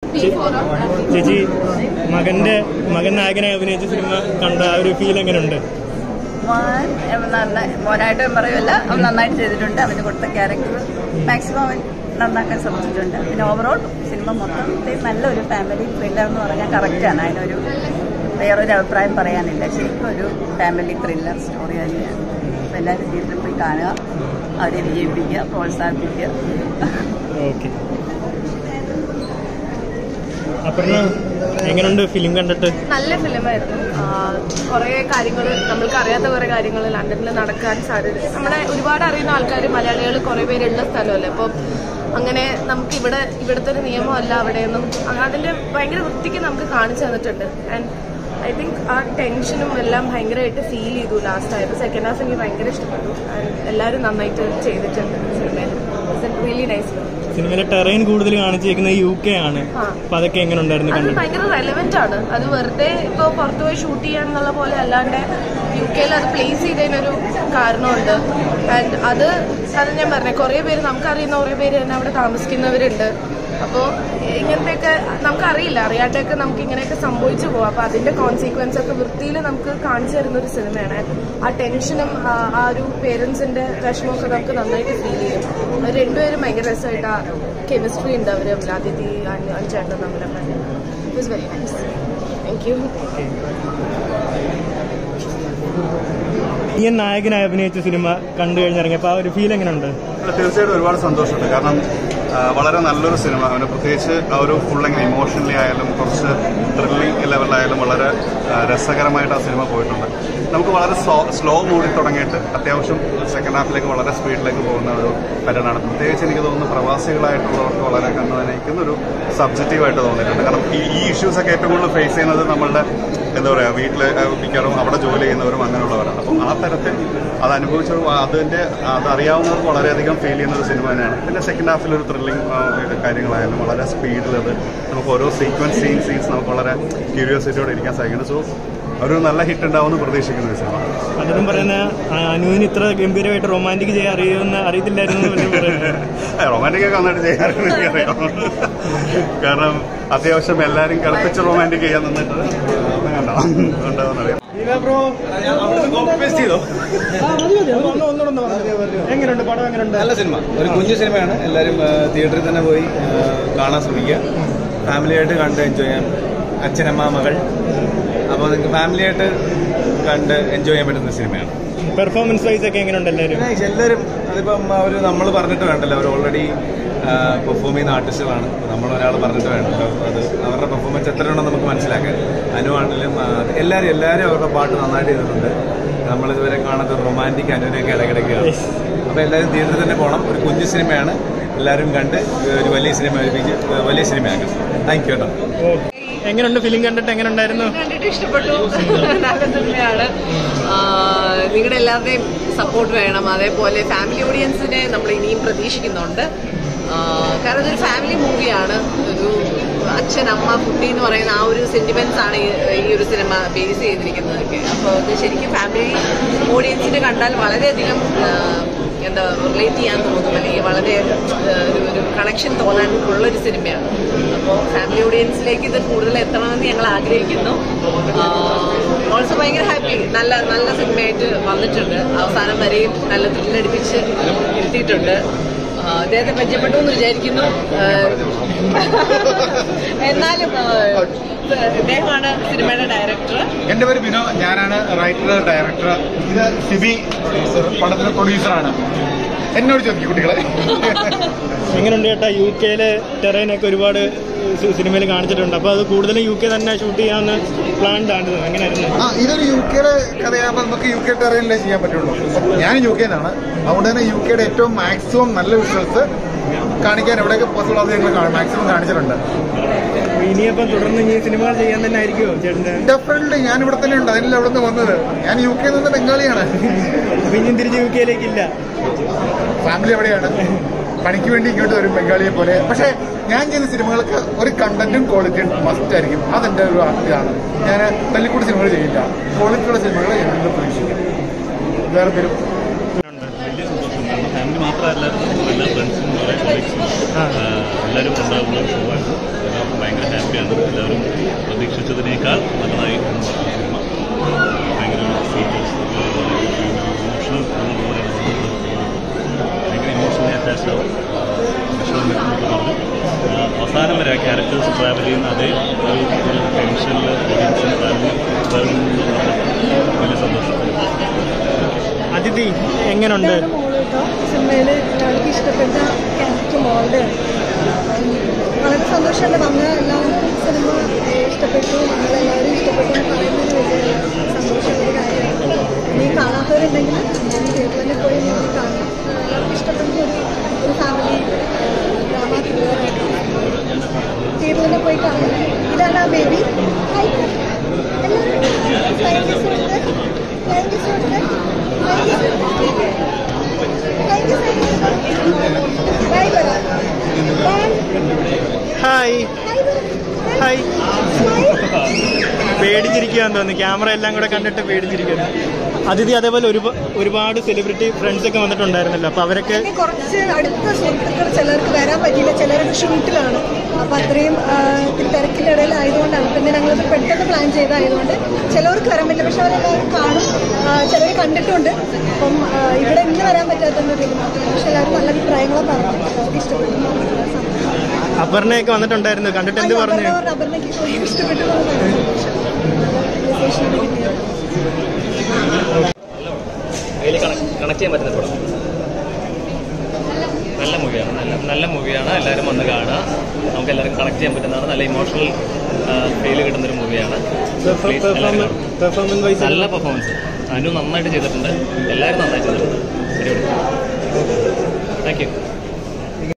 ചേ- ചേച്ചി മകന്റെ മകൻ നായകനായി അഭിനയിച്ച സിനിമ കണ്ട ആ ഒരു ഫീൽ എങ്ങനെയുണ്ട് മോൻ നന്നായി മോനായിട്ട് പറയുമല്ല അവൻ നന്നായിട്ട് ചെയ്തിട്ടുണ്ട് അവന് കൊടുത്ത ക്യാരക്ടർ മാക്സിമം അവൻ നന്നാക്കാൻ ശ്രമിച്ചിട്ടുണ്ട് പിന്നെ ഓവറോൾ സിനിമ മൊത്തത്തിൽ നല്ലൊരു ഫാമിലി ത്രില്ലർ എന്ന് പറഞ്ഞാൽ കറക്റ്റാണ് അതിനൊരു വേറൊരു അഭിപ്രായം പറയാനില്ല ശരിക്കും ഒരു ഫാമിലി ത്രില്ലർ സ്റ്റോറി തന്നെയാണ് അപ്പോൾ എല്ലാവരും തിയേറ്ററിൽ പോയി കാണുക അവരെ വിജയിപ്പിക്കുക പ്രോത്സാഹിപ്പിക്കുക ഓക്കെ അപർണ എങ്ങനെയുണ്ട് ഫിലിം കണ്ടിട്ട് നല്ല ഫിലിമായിരുന്നു കുറേ കാര്യങ്ങൾ നമ്മൾക്ക് അറിയാത്ത കുറേ കാര്യങ്ങൾ ലണ്ടനിൽ നടക്കാൻ സാധ്യത നമ്മുടെ ഒരുപാട് അറിയുന്ന ആൾക്കാർ മലയാളികൾ കുറേ പേരുള്ള സ്ഥലമല്ലേ അപ്പോൾ അങ്ങനെ നമുക്ക് ഇവിടെ ഇവിടുത്തെ ഒരു നിയമമല്ല അവിടെയൊന്നും അങ്ങ് അതിൻ്റെ ഭയങ്കര വൃത്തിക്ക് നമുക്ക് കാണിച്ചു തന്നിട്ടുണ്ട് ആൻഡ് ഐ തിങ്ക് ആ ടെൻഷനും എല്ലാം ഭയങ്കരമായിട്ട് ഫീൽ ചെയ്തു ലാസ്റ്റ് ആയപ്പോൾ സെക്കൻഡ് ഹാഫ് എനിക്ക് ഭയങ്കര ഇഷ്ടപ്പെട്ടു ആൻഡ് എല്ലാവരും നന്നായിട്ട് ചെയ്തിട്ടുണ്ട് സിനിമയിൽ റിയലി നൈസ് സിനിമയിലെ ടെറൈൻ കൂടുതൽ കാണിച്ചിരിക്കുന്നത് യു കെ ആണ് ആ. അപ്പൊ അതൊക്കെ എങ്ങനെ ഉണ്ടായിരുന്നു അത് കണ്ടിട്ട് ഭയങ്കര റെലവെന്റ് ആണ് അത് വെറുതെ ഇപ്പൊ പുറത്തു പോയി ഷൂട്ട് ചെയ്യാന്നുള്ള പോലെ അല്ലാണ്ട് യു കെയിൽ അത് പ്ലേസ് ചെയ്തതിനൊരു കാരണമുണ്ട് ആൻഡ് അത് അത് ഞാൻ പറഞ്ഞ കുറേ പേര് നമുക്കറിയുന്ന കുറേ പേര് തന്നെ അവിടെ താമസിക്കുന്നവരുണ്ട് അപ്പോൾ ഇങ്ങനത്തെയൊക്കെ നമുക്കറിയില്ല അറിയാട്ടൊക്കെ നമുക്ക് ഇങ്ങനെയൊക്കെ സംഭവിച്ചു പോകും അപ്പോൾ അതിന്റെ കോൺസിക്വൻസ് ഒക്കെ വൃത്തിയിൽ നമുക്ക് കാണിച്ചു തരുന്ന ഒരു സിനിമയാണ് ആ ടെൻഷനും ആ ആ ഒരു പേരൻസിന്റെ വിഷമമൊക്കെ നമുക്ക് നന്നായിട്ട് ഫീൽ ചെയ്യും അവർ രണ്ടുപേരും ഭയങ്കര രസമായിട്ട് ആ കെമിസ്ട്രി ഉണ്ട് അവർ തമ്മിൽ ആദ്യത്തെ അഞ്ചേട്ടൻ തമ്മിലൊക്കെ it was very nice thank you ഈ നായകനായി അഭിനയിച്ച സിനിമ കണ്ടു കഴിഞ്ഞിറങ്ങിയപ്പോ ആ ഒരു ഫീൽ എങ്ങനെയുണ്ട് തീർച്ചയായിട്ടും ഒരുപാട് സന്തോഷമുണ്ട് കാരണം ആ, വളരെ നല്ലൊരു സിനിമ അവന് പ്രത്യേകിച്ച് ആ ഒരു ഫുൾ എങ്ങനെ ഇമോഷണലി ആയാലും കുറച്ച് ത്രില്ലിംഗ് ലെവലിലായാലും വളരെ ആ, രസകരമായിട്ട് ആ സിനിമ പോയിട്ടുണ്ട് നമുക്ക് വളരെ സ്ലോ മൂഡിൽ തുടങ്ങിയിട്ട് അത്യാവശ്യം സെക്കൻഡ് ഹാഫിലേക്ക് വളരെ സ്പീഡിലേക്ക് പോകുന്ന ഒരു പാറ്റേണാണ് പ്രത്യേകിച്ച് എനിക്ക് തോന്നുന്നു പ്രവാസികളായിട്ടുള്ളവർക്ക് വളരെ കണ്ണു നനയിക്കുന്ന ഒരു സബ്ജക്റ്റീവായിട്ട് തോന്നിയിട്ടുണ്ട് കാരണം ഈ ഈ ഇഷ്യൂസ് ഒക്കെ ഏറ്റവും കൂടുതൽ ഫേസ് ചെയ്യുന്നത് നമ്മളുടെ എന്താ പറയുക വീട്ടിൽ മിക്കവാറും അവിടെ ജോലി ചെയ്യുന്നവരും അങ്ങനെയുള്ളവരാണ് അപ്പം ആ തരത്തിൽ അത് അനുഭവിച്ച അതിന്റെ അതറിയാവുന്നവർക്ക് വളരെയധികം ഫീൽ ചെയ്യുന്ന ഒരു സിനിമ തന്നെയാണ് പിന്നെ സെക്കൻഡ് ഹാഫിൽ ഒരു ത്രില്ലിംഗ് കാര്യങ്ങളായാലും വളരെ സ്പീഡിൽ അത് നമുക്ക് ഓരോ സീക്വൻസ് സീൻ സീൻസ് നമുക്ക് വളരെ ക്യൂരിയോസിറ്റിയോടെ ഇരിക്കാൻ സാധിക്കുന്നത് സോ ഒരു നല്ല ഹിറ്റ് ഉണ്ടാവുമെന്ന് പ്രതീക്ഷിക്കുന്ന ഒരു സിനിമ പലരും പറയുന്ന ആ, അനുവിന് ഇത്ര ഗംഭീരമായിട്ട് റൊമാൻറ്റിക് ചെയ്യാൻ അറിയുമെന്ന് അറിയത്തില്ലായിരുന്നു എന്ന് പലരും പറയുന്നു റൊമാൻറ്റിക് ഒക്കെ നന്നായിട്ട് ചെയ്യാറുണ്ട് എനിക്കറിയാം കാരണം അത്യാവശ്യം എല്ലാവരും കളിപ്പിച്ച് റൊമാൻറ്റിക് ചെയ്യാൻ നിന്നിട്ട് ഒന്നും കണ്ടോ ഉണ്ടാവുന്നറിയാം എങ്ങനെയുണ്ട് പടം എങ്ങനെയുണ്ട് നല്ല സിനിമ ഒരു കുഞ്ഞു സിനിമയാണ് എല്ലാവരും ആ, തിയേറ്ററിൽ തന്നെ പോയി ആ, കാണാൻ ശ്രമിക്കുക ഫാമിലിയായിട്ട് കണ്ട് എൻജോയ് ചെയ്യാൻ അച്ഛനമ്മ മകൾ അപ്പോൾ നിങ്ങൾക്ക് ഫാമിലിയായിട്ട് കണ്ട് എൻജോയ് ചെയ്യാൻ പറ്റുന്ന സിനിമയാണ് പെർഫോമൻസ് വൈസ് ഒക്കെ എങ്ങനെയുണ്ട് എല്ലാവരും നൈസ് എല്ലാവരും അതിപ്പം അവർ നമ്മൾ പറഞ്ഞിട്ട് വേണ്ടല്ലോ അവർ ഓൾറെഡി പെർഫോം ചെയ്യുന്ന ആർട്ടിസ്റ്റുകളാണ് നമ്മൾ ഒരാൾ പറഞ്ഞിട്ട് വേണ്ട അത് അവരുടെ പെർഫോമൻസ് എത്ര ഉണ്ടെന്ന് നമുക്ക് മനസ്സിലാക്കാൻ അനുവാണെങ്കിലും ആ, എല്ലാവരും എല്ലാവരും അവരുടെ പാട്ട് നന്നായിട്ട് ചെയ്തിട്ടുണ്ട് നമ്മളിതുവരെ കാണാത്ത റൊമാൻറ്റിക് അനുവിനെയൊക്കെ ഇടകിടക്കുകയാണ് അപ്പോൾ എല്ലാവരും തിയേറ്ററിൽ തന്നെ പോകണം ഒരു കുഞ്ഞു സിനിമയാണ് എല്ലാവരും കണ്ട് ഒരു വലിയ സിനിമ ഒരുമിച്ച് വലിയ സിനിമയാക്കണം താങ്ക് യു കേട്ടോ എങ്ങനെയുണ്ട് ഫിലിം കണ്ടിട്ട് എങ്ങനെ ഉണ്ടായിരുന്നു കണ്ടിട്ട് ഇഷ്ടപ്പെട്ടു നല്ല സിനിമയാണ് നിങ്ങളുടെ എല്ലാവരുടെയും സപ്പോർട്ട് വേണം അതേപോലെ ഫാമിലി ഓഡിയൻസിനെ നമ്മൾ ഇനിയും പ്രതീക്ഷിക്കുന്നുണ്ട് ആ, കാരണം ഇതൊരു ഫാമിലി മൂവിയാണ് ഒരു അച്ഛൻ അമ്മ കുട്ടി എന്ന് പറയുന്ന ആ ഒരു സെന്റിമെന്റ്സ് ആണ് ഈ- ഈ ഒരു സിനിമ ബേസ് ചെയ്തിരിക്കുന്നതൊക്കെ അപ്പോൾ ഇത് ശരിക്കും ഫാമിലി ഓഡിയൻസിന് കണ്ടാൽ വളരെയധികം ആ, എന്താ റിലേറ്റ് ചെയ്യാൻ തോന്നും അല്ലെങ്കിൽ വളരെ ആ, ഒരു ഒരു കണക്ഷൻ തോന്നാൻ ഉള്ളൊരു സിനിമയാണ് അപ്പോൾ ഫാമിലി ഓഡിയൻസിലേക്ക് ഇത് കൂടുതൽ എത്തണമെന്ന് ഞങ്ങൾ ആഗ്രഹിക്കുന്നു ഓൾസോ ഭയങ്കര ഹാപ്പി നല്ല നല്ല സിനിമയായിട്ട് വന്നിട്ടുണ്ട് അവസാനം വരെയും നല്ല ത്രില്ലടിപ്പിച്ച് ഇരുത്തിയിട്ടുണ്ട് ആ, അദ്ദേഹത്തെ പരിചയപ്പെട്ടു എന്ന് വിചാരിക്കുന്നു ആ, എന്നാലും ആ, ഇദ്ദേഹമാണ് സിനിമയുടെ ഡയറക്ടർ എന്റെ പേര് ബിനോ ഞാനാണ് റൈറ്റർ ഡയറക്ടർ ഇത് സിബി പ്രൊഡ്യൂസർ പടത്തിന്റെ പ്രൊഡ്യൂസറാണ് എന്നോട് ചോദിക്കും കുട്ടികളെ എങ്ങനെയുണ്ട് ചേട്ടാ യു കെയിലെ ടെറൈനൊക്കെ ഒരുപാട് സിനിമയിൽ കാണിച്ചിട്ടുണ്ട് അപ്പൊ അത് കൂടുതലും യു കെ തന്നെ ഷൂട്ട് ചെയ്യാന്ന് പ്ലാൻഡ് ആണ് എങ്ങനെയായിരുന്നു ആ ഇതൊരു യു കെയുടെ കഥയാകുമ്പോൾ നമുക്ക് യു കെ ടെറയിലേ ചെയ്യാൻ പറ്റുള്ളൂ ഞാൻ യു കെന്നാണ് അതുകൊണ്ട് തന്നെ യു കെയുടെ ഏറ്റവും മാക്സിമം നല്ല വിഷ്വൽസ് കാണിക്കാൻ എവിടെയൊക്കെ പോസിബിൾ അത് ഞങ്ങൾ മാക്സിമം കാണിച്ചിട്ടുണ്ട് അപ്പൊ ഇനിയപ്പം തുടർന്ന് ഇനി സിനിമകൾ ചെയ്യാൻ തന്നെ ആയിരിക്കുമോ ചേട്ടന്റെ ഡെഫിനറ്റ്ലി ഞാൻ ഇവിടെ തന്നെ ഉണ്ട് അതിനല്ല അവിടെ നിന്ന് വന്നത് ഞാൻ യു കെ നിന്ന് ബംഗാളിയാണ് അപ്പൊ ഇനിയും തിരിച്ച് യു കെയിലേക്കില്ല ഫാമിലി എവിടെയാണ് പണിക്ക് വേണ്ടി ഇങ്ങോട്ട് വരും ബംഗാളിയെ പോലെ പക്ഷേ ഞാൻ ചെയ്യുന്ന സിനിമകൾക്ക് ഒരു കണ്ടന്റും ക്വാളിറ്റിയും മസ്റ്റ് ആയിരിക്കും അതെന്റെ ഒരു ഇതാണ് ഞാൻ തല്ലിക്കൂടി സിനിമകൾ ചെയ്യില്ല ക്വാളിറ്റിയുള്ള സിനിമകൾ ഞാൻ നിന്ന് പ്രതീക്ഷിക്കും വേറെ പേരും വലിയ സന്തോഷം കാരണം ഫാമിലി മാത്രമല്ല എല്ലാ ഫ്രണ്ട്സും കുറേ കൊളീഗ്സും എല്ലാവരും ഉണ്ടാകുന്ന ഒരു ഷോ ആണ് എല്ലാവർക്കും ഭയങ്കര പ്രതീക്ഷിച്ചതിനേക്കാൾ നല്ലതായി എന്ന് പറഞ്ഞ സിനിമ ഭയങ്കര സീരിയസ് ഇമോഷണൽ ഭയങ്കര ഇമോഷണലി അറ്റാച്ച്ഡ് ആവും വിഷമം വരുന്നൊക്കെ പറഞ്ഞു ആ, അവസാനം വരെ ആ ക്യാരക്ടേഴ്സ് ട്രാവൽ ചെയ്യുന്ന അതേ ഒരു ഒരു ടെൻഷനിൽ ഓഡിയൻസിന് ട്രാവൽ വരുന്നു വലിയ സന്തോഷം അതിഥി എങ്ങനെയുണ്ട് ഇതാണ് മോള് കേട്ടോ സിനിമയിൽ ഞങ്ങൾക്ക് ഇഷ്ടപ്പെട്ട ക്യാരക്ടർ മോളുടെ വളരെ സന്തോഷമുണ്ട് വന്ന എല്ലാവർക്കും സിനിമ ഇഷ്ടപ്പെട്ടു നമ്മളെല്ലാവരും ഇഷ്ടപ്പെട്ടു എന്ന് പറയുന്നതിന് വലിയ സന്തോഷമുള്ള കാര്യമാണ് ഇനി കാണാത്തവരുണ്ടെങ്കിൽ തിയേറ്ററിൽ പോയി നിങ്ങൾ കാണാം എല്ലാവർക്കും ഇഷ്ടപ്പെടുന്ന ഒരു ഒരു ഫാമിലി ഡ്രാമ ത്രില്ലറായിട്ട് തിയേറ്ററിൽ പോയി കാണാം ഇതാണ് ആ ബേബി ഹായ് ഹായ് പേടിച്ചിരിക്കുകയെന്ന് തോന്നുന്നു ക്യാമറ എല്ലാം കൂടെ കണ്ടിട്ട് പേടിച്ചിരിക്കുന്നു അതിഥി അതേപോലെ ഒരു ഒരുപാട് സെലിബ്രിറ്റി ഫ്രണ്ട്സ് ഒക്കെ വന്നിട്ടുണ്ടായിരുന്നല്ലോ അപ്പൊ അവരൊക്കെ പിന്നെ കുറച്ച് അടുത്ത സുഹൃത്തുക്കൾ ചിലർക്ക് വരാൻ പറ്റിയില്ല ചിലർക്ക് ഷൂട്ടിലാണ് അപ്പൊ അത്രയും ആ, ഇത്തിരി തിരക്കിന്റെ ഇടയിലായതുകൊണ്ടാണ് പിന്നെ ഞങ്ങൾ പെട്ടെന്ന് പ്ലാൻ ചെയ്തായതുകൊണ്ട് ചിലവർക്ക് വരാൻ പറ്റില്ല പക്ഷെ അവരെല്ലാവരും കാണും ചിലർ കണ്ടിട്ടുണ്ട് അപ്പം ആ, ഇവിടെ ഇന്ന് വരാൻ പറ്റാത്തൊരു പക്ഷെ എല്ലാവരും നല്ല അഭിപ്രായങ്ങളെ പറഞ്ഞു അവർക്ക് ഇഷ്ടപ്പെട്ടു അപർണയൊക്കെ വന്നിട്ടുണ്ടായിരുന്നു കണ്ടിട്ട് എന്ത് പറഞ്ഞു അപർണ അപർണയ്ക്ക് ഇഷ്ടപ്പെട്ടു എന്ന് പറഞ്ഞു. വിശേഷം കിട്ടിയത് അതിൽ കണക്ട് ചെയ്യാൻ പറ്റുന്ന പടം നല്ല മൂവിയാണ് നല്ല നല്ല മൂവിയാണ് എല്ലാവരും വന്ന് കാണുക നമുക്ക് എല്ലാവരും കണക്ട് ചെയ്യാൻ പറ്റുന്നതാണ് നല്ല ഇമോഷണൽ ഫീൽ കിട്ടുന്നൊരു മൂവിയാണ് Please എല്ലാവരും കാണുക. പെർഫോമൻസ് വൈസ് നല്ല പെർഫോമൻസ് അനു നന്നായിട്ട് ചെയ്തിട്ടുണ്ട് എല്ലാവരും നന്നായി ചെയ്തിട്ടുണ്ട് അടിപൊളി താങ്ക് യു